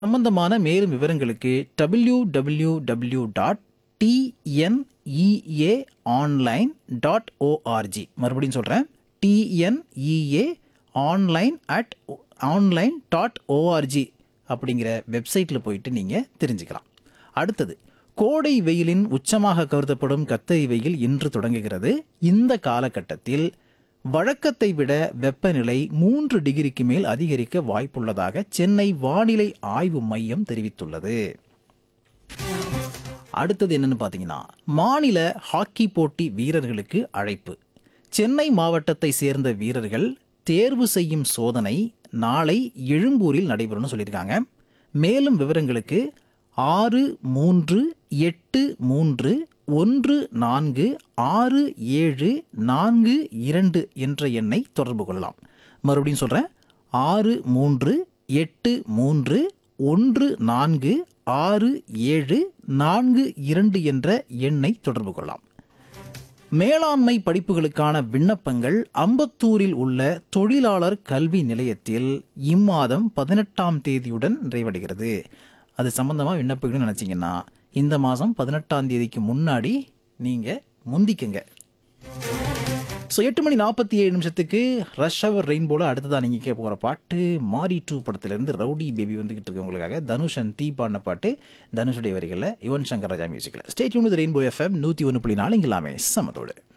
சம்பந்தமான மேலும் விவரங்களுக்கு W W W dot TNEA online dot ORG மறுபடியும் சொல்கிறேன் TNEA online at online dot ORG அப்படிங்கிற வெப்சைட்டில் போயிட்டு நீங்கள் தெரிஞ்சுக்கலாம் அடுத்தது கோடை வெயிலின் உச்சமாக கருதப்படும் கத்தரி வெயில் இன்று தொடங்குகிறது இந்த காலகட்டத்தில் வழக்கத்தை விட வெப்பநிலை மூன்று டிகிரிக்கு மேல் அதிகரிக்க வாய்ப்புள்ளதாக சென்னை வானிலை ஆய்வு மையம் தெரிவித்துள்ளது அடுத்தது என்னன்னு பார்த்தீங்கன்னா மாநில ஹாக்கி போட்டி வீரர்களுக்கு அழைப்பு சென்னை மாவட்டத்தை சேர்ந்த வீரர்கள் தேர்வு செய்யும் சோதனை நாளை எழும்பூரில் நடைபெறும்னு சொல்லியிருக்காங்க மேலும் விவரங்களுக்கு ஆறு மூன்று எட்டு மூன்று ஒன்று நான்கு ஆறு ஏழு நான்கு இரண்டு என்ற எண்ணை தொடர்பு கொள்ளலாம் மறுபடியும் சொல்கிறேன் ஆறு மூன்று எட்டு மூன்று ஒன்று நான்கு ஆறு ஏழு நான்கு இரண்டு என்ற எண்ணை தொடர்பு கொள்ளலாம் மேலாண்மை படிப்புகளுக்கான விண்ணப்பங்கள் அம்பத்தூரில் உள்ள தொழிலாளர் கல்வி நிலையத்தில் இம்மாதம் பதினெட்டாம் தேதியுடன் நிறைவடைகிறது அது சம்பந்தமாக விண்ணப்பிக்கணும்னு நினச்சிங்கன்னா இந்த மாதம் பதினெட்டாம் தேதிக்கு முன்னாடி நீங்கள் முந்திக்குங்க ஸோ எட்டு மணி நாற்பத்தி ஏழு நிமிஷத்துக்கு ரஷ் அவர் ரெயின்போல அடுத்ததான் நீங்கள் கேட்க போகிற பாட்டு மாரி டூ படத்துலேருந்து ரவுடி பேபி வந்துகிட்டு இருக்கு உங்களுக்காக தனுஷ் அண்ட் தீ பாடின பாட்டு தனுஷுடைய வரிகளில் யுவன் சங்கர் ராஜா மியூசிக்கில் ஸ்டேட் யூன் ரெயின்போ எஃப்எம் நூற்றி ஒன்று புள்ளி நாலு இங்கே எல்லாமே சமத்தோடு